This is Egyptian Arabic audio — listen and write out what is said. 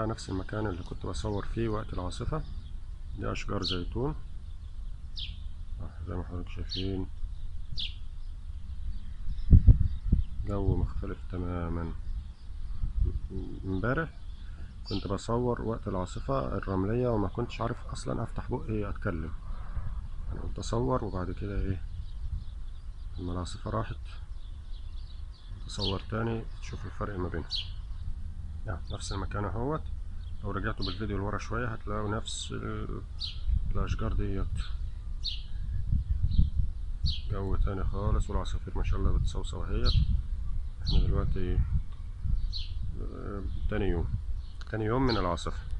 ده نفس المكان اللي كنت بصور فيه وقت العاصفة دي أشجار زيتون آه، زي ما حضرتك شايفين جو مختلف تماما امبارح كنت بصور وقت العاصفة الرملية وما كنتش عارف أصلا أفتح بقي أتكلم أنا قلت أصور وبعد كده إيه لما العاصفة راحت تصور تاني تشوف الفرق ما بينهم يعني نفس المكان اهوت لو رجعتوا بالفيديو لورا شوية هتلاقوا نفس ال- الأشجار ديت جو تاني خالص والعصافير ما شاء الله بتصوصو اهيت احنا دلوقتي آه، تاني يوم تاني يوم من العاصفة